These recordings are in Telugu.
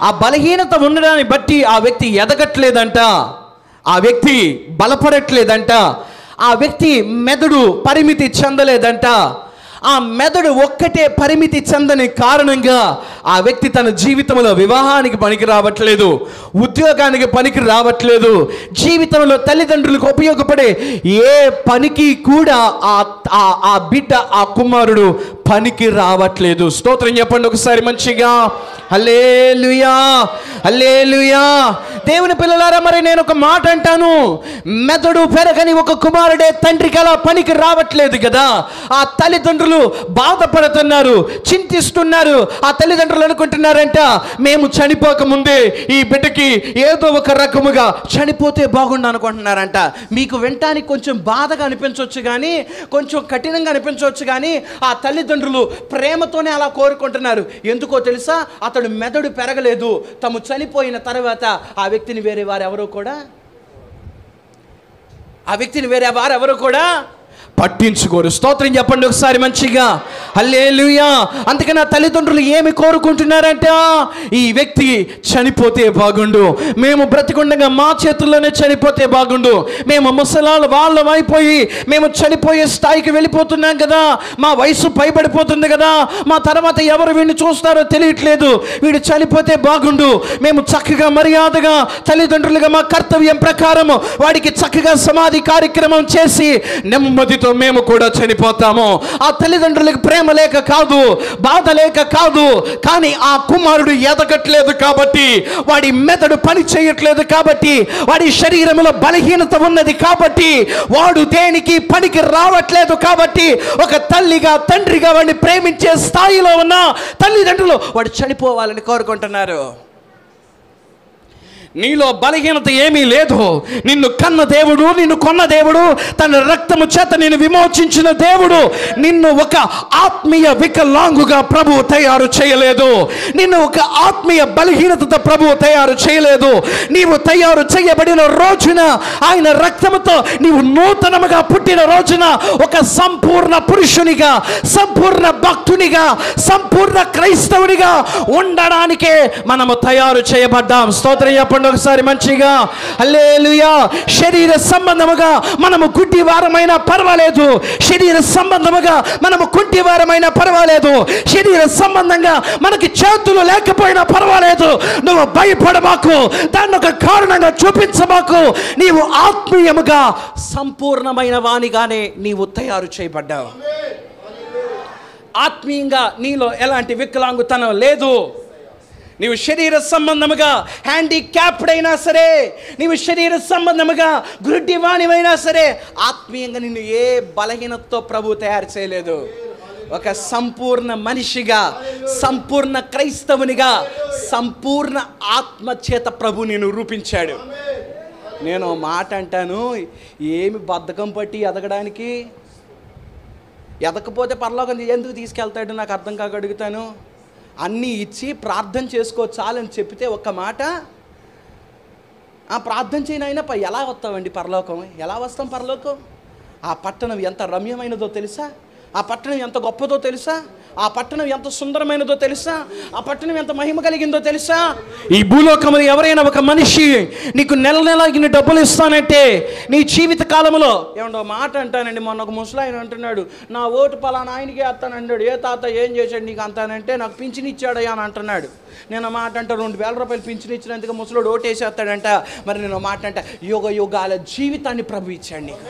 ఆ బలహీనత ఉండడాన్ని బట్టి ఆ వ్యక్తి ఎదగట్లేదంట ఆ వ్యక్తి బలపడట్లేదంట ఆ వ్యక్తి మెదడు పరిమితి చెందలేదంట ఆ మెదడు ఒక్కటే పరిమితి చెందని కారణంగా ఆ వ్యక్తి తన జీవితంలో వివాహానికి పనికి రావట్లేదు ఉద్యోగానికి పనికి రావట్లేదు జీవితంలో తల్లిదండ్రులకు ఉపయోగపడే ఏ పనికి కూడా ఆ ఆ- ఆ బిడ్డ ఆ కుమారుడు పనికి రావట్లేదు స్తోత్రం చెప్పండి ఒకసారి మంచిగా హల్లేలుయా హల్లేలుయా దేవుని పిల్లలారా మరి నేను ఒక మాట అంటాను మెదడు పెరగని ఒక కుమారుడే తండ్రికి అలా పనికి రావట్లేదు కదా ఆ తల్లిదండ్రులు బాధపడుతున్నారు చింతిస్తున్నారు ఆ తల్లిదండ్రులు అనుకుంటున్నారంట మేము చనిపోక ముందే ఈ బిడ్డకి ఏదో ఒక రకముగా చనిపోతే బాగుండు అనుకుంటున్నారంట మీకు వినటానికి కొంచెం బాధగా అనిపించవచ్చు కానీ కొంచెం కఠినంగా అనిపించవచ్చు కానీ ఆ తల్లిదండ్రులు ప్రేమతోనే అలా కోరుకుంటున్నారు ఎందుకో తెలుసా అతడు మెదడు పెరగలేదు తాము చనిపోయిన తర్వాత ఆ వ్యక్తిని వేరే వారెవరూ కూడా ఆ వ్యక్తిని వేరే వారెవరు కూడా పట్టించుకోరు స్తోత్రం చెప్పండి ఒకసారి మంచిగా హల్లేలుయా అందుకని ఆ తల్లిదండ్రులు ఏమి కోరుకుంటున్నారంట ఈ వ్యక్తి చనిపోతే బాగుండు మేము బ్రతికుండగా మా చేతుల్లోనే చనిపోతే బాగుండు మేము ముసలాలు వాళ్ళం అయిపోయి మేము చనిపోయే స్థాయికి వెళ్ళిపోతున్నాం కదా మా వయసు పైబడిపోతుంది కదా మా తర్వాత ఎవరు వీడిని చూస్తారో తెలియట్లేదు వీడు చనిపోతే బాగుండు మేము చక్కగా మర్యాదగా తల్లిదండ్రులుగా మా కర్తవ్యం ప్రకారం వాడికి చక్కగా సమాధి కార్యక్రమం చేసి నెమ్మదితో మేము కూడా చనిపోతాము ఆ తల్లిదండ్రులకు ప్రేమ లేక కాదు బాధ లేక కాదు కానీ ఆ కుమారుడు ఎదగట్లేదు కాబట్టి వాడి మెదడు పని చేయట్లేదు కాబట్టి వాడి శరీరంలో బలహీనత ఉన్నది కాబట్టి వాడు దేనికి పనికి రావట్లేదు కాబట్టి ఒక తల్లిగా తండ్రిగా వాడిని ప్రేమించే స్థాయిలో ఉన్న తల్లిదండ్రులు వాడు చనిపోవాలని కోరుకుంటున్నారు నీలో బలహీనత ఏమీ లేదు నిన్ను కన్న దేవుడు నిన్ను కొన్న దేవుడు తన రక్తము చేత నిన్ను విమోచించిన దేవుడు నిన్ను ఒక ఆత్మీయ వికలాంగుగా ప్రభు తయారు చేయలేదు నిన్ను ఒక ఆత్మీయ బలహీనతతో ప్రభు తయారు చేయలేదు నీవు తయారు చేయబడిన రోజున ఆయన రక్తముతో నీవు నూతనముగా పుట్టిన రోజున ఒక సంపూర్ణ పురుషునిగా సంపూర్ణ భక్తునిగా సంపూర్ణ క్రైస్తవునిగా ఉండడానికే మనము తయారు చేయబడ్డాం స్తోత్రం చెప్పండి ఒకసారి మంచిగా హల్లెలూయా శరీర సంబంధముగా మనము గుడ్డి వారమైనా పర్వాలేదు శరీర సంబంధముగా మనము కుంటి వారమైనా పర్వాలేదు శరీర సంబంధంగా మనకి చేతులు లేకపోయినా పర్వాలేదు నువ్వు భయపడమాకు దాన్ని ఒక కారణంగా చూపించమాకు నీవు ఆత్మీయముగా సంపూర్ణమైన వానిగానే నీవు తయారు చేయబడ్డావు ఆత్మీయంగా నీలో ఎలాంటి వికలాంగుతనం లేదు నీవు శరీర సంబంధముగా హ్యాండిక్యాప్డ్ అయినా సరే నీవు శరీర సంబంధముగా గుడ్డివాణివైనా సరే ఆత్మీయంగా నిన్ను ఏ బలహీనతతో ప్రభు తయారు చేయలేదు ఒక సంపూర్ణ మనిషిగా సంపూర్ణ క్రైస్తవునిగా సంపూర్ణ ఆత్మ చేత ప్రభు నేను రూపించాడు నేను ఓ మాట అంటాను ఏమి బద్ధకం పట్టి ఎదగడానికి ఎదకపోతే పరలోకం ఎందుకు తీసుకెళ్తాడు నాకు అర్థం కాక అడుగుతాను అన్నీ ఇచ్చి ప్రార్థన చేసుకో చాలని చెప్తే ఒక్క మాట ఆ ప్రార్థన చేయని అయినా ప- ఎలా వస్తామండి పరలోకం ఎలా వస్తాం పరలోకం ఆ పట్టణం ఎంత రమ్యమైనదో తెలుసా ఆ పట్టణం ఎంత గొప్పదో తెలుసా ఆ పట్టణం ఎంత సుందరమైనదో తెలుసా ఆ పట్టణం ఎంత మహిమ కలిగిందో తెలుసా ఈ భూలోకంలో ఎవరైనా ఒక మనిషి నీకు నెల నెల ఇన్ని డబ్బులు ఇస్తానంటే నీ జీవిత కాలంలో ఏమండో మాట అంటానండి మొన్న ఒక ముసలాయన అంటున్నాడు నా ఓటు పలానా ఆయనకి వేస్తానంటాడు ఏ తాత ఏం చేశాడు నీకు అంతానంటే నాకు పింఛన్ ఇచ్చాడయ్యా అని అంటున్నాడు నేను ఆ మాట అంటే రెండు వేల రూపాయలు పింఛన్ ఇచ్చినందుకు ముసలోడు ఓటేసేస్తాడంట మరి నేను ఆ మాట అంటే యుగ యుగాల జీవితాన్ని ప్రభు ఇచ్చాడు నీకు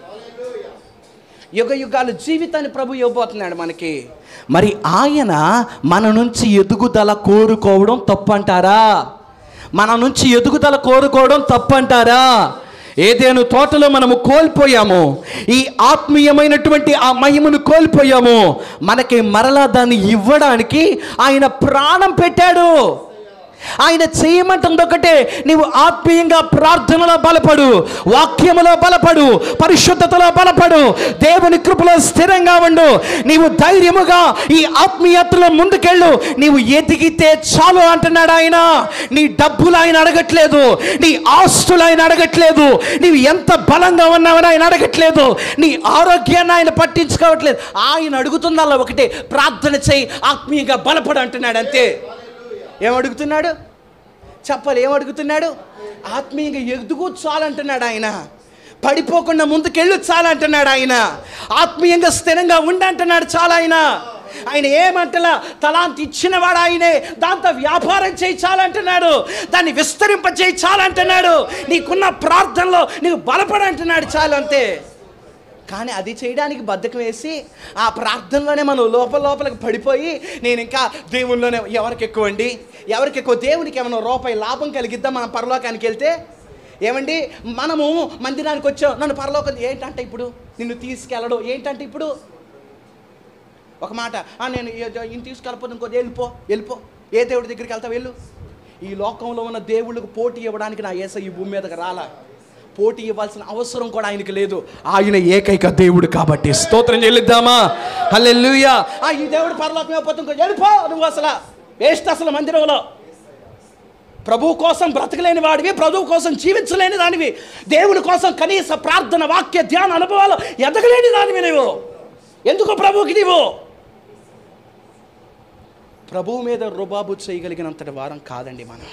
యుగ యుగాల జీవితాన్ని ప్రభు ఇవ్వబోతున్నాడు మనకి మరి ఆయన మన నుంచి ఎదుగుదల కోరుకోవడం తప్పంటారా మన నుంచి ఎదుగుదల కోరుకోవడం తప్పంటారా ఏదేను తోటలో మనము కోల్పోయాము ఈ ఆత్మీయమైనటువంటి ఆ మహిమను కోల్పోయాము మనకి మరలా దాన్ని ఇవ్వడానికి ఆయన ప్రాణం పెట్టాడు ఆయన చేయమంటుంది ఒకటే నీవు ఆత్మీయంగా ప్రార్థనలో బలపడు వాక్యములో బలపడు పరిశుద్ధతలో బలపడు దేవుని కృపలో స్థిరంగా ఉండు నీవు ధైర్యముగా ఈ ఆత్మీయతలో ముందుకెళ్ళు నీవు ఎదిగితే చాలు అంటున్నాడు ఆయన నీ డబ్బులు ఆయన అడగట్లేదు నీ ఆస్తులు ఆయన అడగట్లేదు నీవు ఎంత బలంగా ఉన్నావని ఆయన అడగట్లేదు నీ ఆరోగ్యాన్ని ఆయన పట్టించుకోవట్లేదు ఆయన అడుగుతుందల్లా ఒకటే ప్రార్థన చేయి ఆత్మీయంగా బలపడు అంటున్నాడు అంతే ఏమడుగుతున్నాడు చెప్పాలి ఏం అడుగుతున్నాడు ఆత్మీయంగా ఎదుగు చాలంటున్నాడు ఆయన పడిపోకుండా ముందుకెళ్ళు చాలంటున్నాడు ఆయన ఆత్మీయంగా స్థిరంగా ఉండంటున్నాడు చాలా ఆయన ఆయన ఏమంటలా తలాంతి ఇచ్చినవాడు ఆయనే దాంతో వ్యాపారం చేయి చాలంటున్నాడు దాన్ని విస్తరింప చేయి చాలంటున్నాడు నీకున్న ప్రార్థనలో నీకు బలపడంటున్నాడు చాలు అంతే కానీ అది చేయడానికి బద్ధకం వేసి ఆ ప్రార్థనలోనే మనం లోపల లోపలికి పడిపోయి నేను ఇంకా దేవునిలోనే ఎవరికి ఎక్కువ అండి ఎవరికి ఎక్కువ దేవునికి ఏమైనా రూపాయి లాభం కలిగిద్దాం మనం పరలోకానికి వెళ్తే ఏమండి మనము మందిరానికి వచ్చాం నన్ను పరలోకం ఏంటంటే ఇప్పుడు నిన్ను తీసుకెళ్ళడం ఏంటంటే ఇప్పుడు ఒక మాట "ఆ, నేను ఈయన తీసుకెళ్ళిపోతే ఇంకో వెళ్ళిపో వెళ్ళిపో ఏ దేవుడి దగ్గరికి వెళ్తావు వెళ్ళు ఈ లోకంలో ఉన్న దేవుళ్ళకు పోటీ ఇవ్వడానికి నా ఏస ఈ భూమి మీదకి రాలా పోటీ ఇవ్వాల్సిన అవసరం కూడా ఆయనకి లేదు ఆయన ఏకైక దేవుడు కాబట్టి స్తోత్రం చెల్లిద్దామా హల్లెలూయా ఆ ఈ దేవుడు పరలోకం ఇవ్వకపోతే ఇంకో వెళ్ళిపో నువ్వు అసలు వేస్ట్ అసలు మందిరంలో ప్రభు కోసం బ్రతకలేని వాడివి ప్రభు కోసం జీవించలేని దానివి దేవుని కోసం కనీస ప్రార్థన వాక్య ధ్యాన అనుభవాలు ఎదగలేని దానివి నువ్వు ఎందుకు ప్రభువుకి నీవు ప్రభువు మీద రుబాబు చేయగలిగినంతటి వారం కాదండి మనం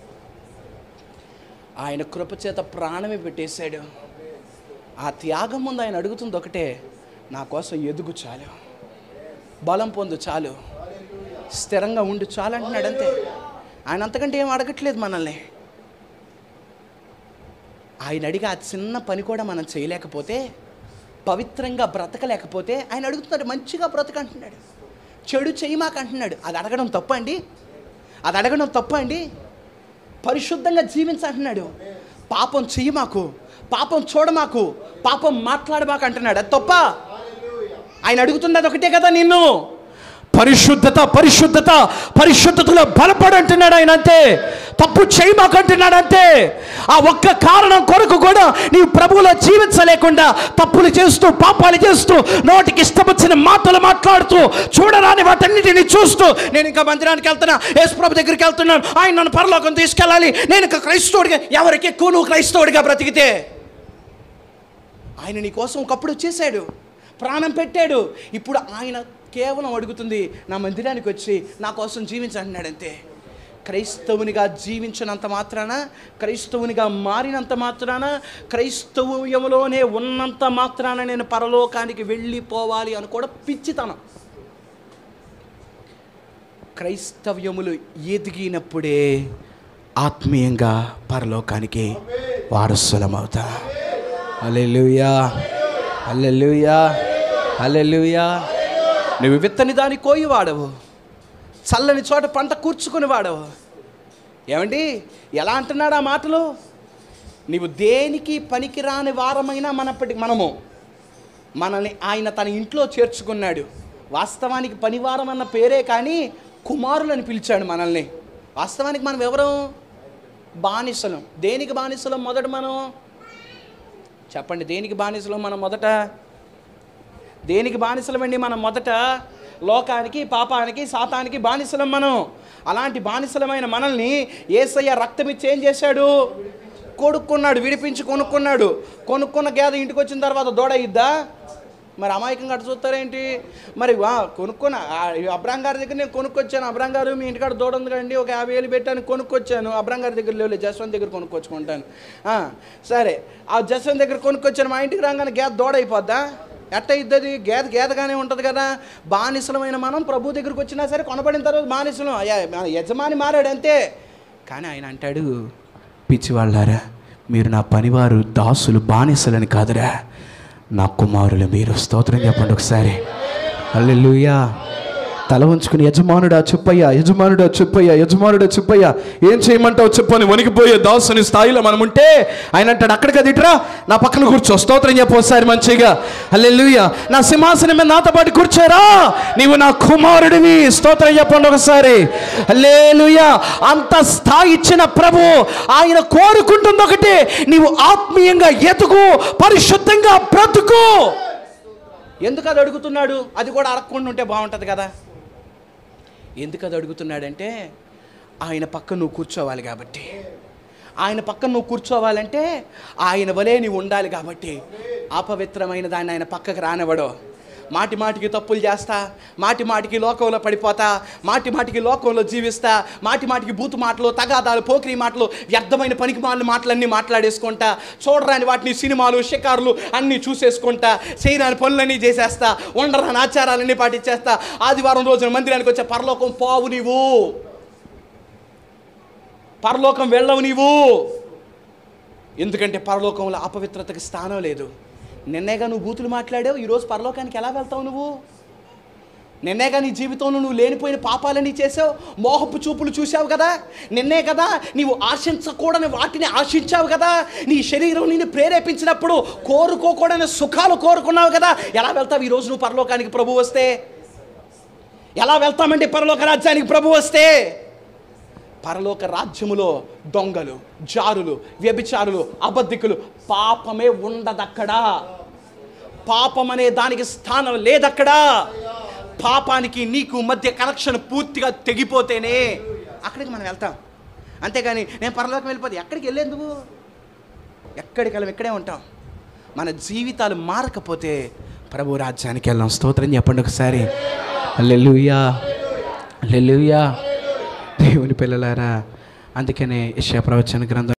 ఆయన కృపచేత ప్రాణమే పెట్టేశాడు ఆ త్యాగం ముందు ఆయన అడుగుతుంది ఒకటే నా కోసం ఎదుగు చాలు బలం పొందు చాలు స్థిరంగా ఉండు చాలు అంటున్నాడు అంతే ఆయన అంతకంటే ఏం అడగట్లేదు మనల్ని ఆయన అడిగి ఆ చిన్న పని కూడా మనం చేయలేకపోతే పవిత్రంగా బ్రతకలేకపోతే ఆయన అడుగుతున్నాడు మంచిగా బ్రతకంటున్నాడు చెడు చేయమాక అంటున్నాడు అది అడగడం తప్ప అండి అది అడగడం తప్ప అండి పరిశుద్ధంగా జీవించంటున్నాడు పాపం చెయ్యి మాకు పాపం చూడమాకు పాపం మాట్లాడమాకు అంటున్నాడు అది తప్ప ఆయన అడుగుతున్నది ఒకటే కదా నిన్ను పరిశుద్ధత పరిశుద్ధత పరిశుద్ధతలో బలపడంటున్నాడు ఆయన అంతే తప్పు చేయమాకంటున్నాడు అంతే ఆ ఒక్క కారణం కొరకు కూడా నీవు ప్రభువులో జీవించలేకుండా తప్పులు చేస్తూ పాపాలు చేస్తూ నోటికి ఇష్టం వచ్చిన మాటలు మాట్లాడుతూ చూడరాని వాటన్నిటిని చూస్తూ నేను ఇంకా మందిరానికి వెళ్తున్నా యేసు ప్రభు దగ్గరికి వెళ్తున్నాను ఆయన నన్ను పరలోకం తీసుకెళ్ళాలి నేను ఇంకా క్రైస్తవుడిగా ఎవరికి ఎక్కువ నువ్వు క్రైస్తవుడిగా బ్రతికితే ఆయన నీ కోసం ఒకప్పుడు వచ్చేసాడు ప్రాణం పెట్టాడు ఇప్పుడు ఆయన కేవలం అడుగుతుంది నా మందిరానికి వచ్చి నా కోసం జీవించంటున్నాడు అంతే క్రైస్తవునిగా జీవించినంత మాత్రాన క్రైస్తవునిగా మారినంత మాత్రాన క్రైస్తవ్యంలోనే ఉన్నంత మాత్రాన నేను పరలోకానికి వెళ్ళిపోవాలి అని కూడా పిచ్చితనం క్రైస్తవ్యములు ఎదిగినప్పుడే ఆత్మీయంగా పరలోకానికి వారసులమవుతా అల్లెలుయా అల్లెలుయా అల్లెలుయా నువ్వు విత్తని దాని కోయి వాడవు చల్లని చోట పంట కూర్చుకుని వాడవు ఏమండి ఎలా అంటున్నాడు ఆ మాటలు నీవు దేనికి పనికిరాని వారమైనా మనప్పటి మనము మనల్ని ఆయన తన ఇంట్లో చేర్చుకున్నాడు వాస్తవానికి పనివారం అన్న పేరే కానీ కుమారులని పిలిచాడు మనల్ని వాస్తవానికి మనం ఎవరం బానిసలం దేనికి బానిసలం మొదట మనం చెప్పండి దేనికి బానిసలం మనం మొదట దేనికి బానిసలమండి మనం మొదట లోకానికి పాపానికి శాతానికి బానిసలం మనం అలాంటి బానిసలమైన మనల్ని ఏసయ్య రక్తం ఇచ్చి ఏం చేశాడు కొనుక్కున్నాడు విడిపించి కొనుక్కున్నాడు కొనుక్కున్న గేదె ఇంటికి వచ్చిన తర్వాత దూడ ఇద్దా మరి అమాయకంగా అటు చూస్తారేంటి మరి వా కొనుక్కున్న అబ్రాం గారి దగ్గర నేను కొనుక్కొచ్చాను అబ్రాం గారు మీ ఇంటికాడ దూడ ఉంది కదండి ఒక యాభై వేలు పెట్టాను కొనుక్కొచ్చాను అబ్రాం గారి దగ్గర లేవు జస్వంత్ దగ్గర కొనుక్కొచ్చుకుంటాను ఆ, సరే ఆ జస్వంత్ దగ్గర కొనుక్కొచ్చాను మా ఇంటికి రాగానే గేదె దూడ అయిపోద్దా ఎట్ట ఇద్దది గేద గేదగానే ఉంటుంది కదా బానిసలమైన మనం ప్రభు దగ్గరికి వచ్చినా సరే కొనబడిన తర్వాత బానిసలం అయ్యా మన యజమాని మారాడు అంతే కానీ ఆయన అంటాడు పిచ్చివాళ్ళారా మీరు నా పనివారు దాసులు బానిసలని కాదురా నా కుమారులు మీరు స్తోత్రం చెప్పండి ఒకసారి అల్లెలుయా తల ఉంచుకుని యజమానుడా చెప్పయ్యా యజమానుడా చెప్పయ్యా యజమానుడా చెప్పయ్యా ఏం చేయమంటావు చెప్పని వణికిపోయే దాసుని స్థాయిలో మనం ఉంటే ఆయన అంటాడు అక్కడికి అది ఇట్రా నా పక్కన కూర్చో స్తోత్రం చెప్పు ఒకసారి మంచిగా అల్లెలుయా నా సింహాసనం మీద నాతో పాటు కూర్చోరా నీవు నా కుమారుడివి స్తోత్రం చెప్పండి ఒకసారి అల్లేలుయా అంత స్థాయి ఇచ్చిన ప్రభు ఆయన కోరుకుంటుంది ఒకటి నీవు ఆత్మీయంగా ఎదుగు పరిశుద్ధంగా బ్రతుకు ఎందుకు అది అడుగుతున్నాడు అది కూడా అడగకుండా ఉంటే బాగుంటుంది కదా ఎందుకు అది అడుగుతున్నాడంటే ఆయన పక్క నువ్వు కూర్చోవాలి కాబట్టి ఆయన పక్కన నువ్వు కూర్చోవాలంటే ఆయన వలే నీవు ఉండాలి కాబట్టి అపవిత్రమైన దాన్ని ఆయన పక్కకు రానివ్వడు మాటి మాటికి తప్పులు చేస్తా మాటి మాటికి లోకంలో పడిపోతా మాటి మాటికి లోకంలో జీవిస్తా మాటి మాటికి బూతు మాటలు తగాదాలు పోకిరి మాటలు వ్యర్థమైన పనికి మాలిన మాటలన్నీ మాట్లాడేసుకుంటా చూడరాని వాటిని సినిమాలు షికారులు అన్నీ చూసేసుకుంటా చేయరాని పనులన్నీ చేసేస్తా ఉండరాని ఆచారాలన్నీ పాటించేస్తా ఆదివారం రోజున మందిరానికి వచ్చే పరలోకం పోవు నీవు పరలోకం వెళ్ళవు నీవు ఎందుకంటే పరలోకంలో అపవిత్రతకి స్థానం లేదు నిన్నేగా నువ్వు బూతులు మాట్లాడావు ఈరోజు పరలోకానికి ఎలా వెళ్తావు నువ్వు నిన్నేగా నీ జీవితంలో నువ్వు లేనిపోయిన పాపాలని చేసావు మోహపు చూపులు చూసావు కదా నిన్నే కదా నీవు ఆశించకూడని వాటిని ఆశించావు కదా నీ శరీరం నిన్ను ప్రేరేపించినప్పుడు కోరుకోకూడని సుఖాలు కోరుకున్నావు కదా ఎలా వెళ్తావు ఈరోజు నువ్వు పరలోకానికి ప్రభు వస్తే ఎలా వెళ్తామండి పరలోక రాజ్యానికి ప్రభు వస్తే పరలోక రాజ్యములో దొంగలు జారులు వ్యభిచారులు అబద్ధికులు పాపమే ఉండదక్కడా పాపం అనే దానికి స్థానం లేదక్కడా పాపానికి నీకు మధ్య కనెక్షన్ పూర్తిగా తెగిపోతేనే అక్కడికి మనం వెళ్తాం అంతేగాని నేను పరలోకం వెళ్ళిపోతే ఎక్కడికి వెళ్ళేందుకు ఎక్కడికి వెళ్ళం ఇక్కడే ఉంటాం మన జీవితాలు మారకపోతే ప్రభు రాజ్యానికి వెళ్ళాం స్తోత్రం చెప్పండి ఒకసారి లెలుయా లెలుయా దేవుని పిల్లలారా అందుకనే యెషయా ప్రవచన గ్రంథం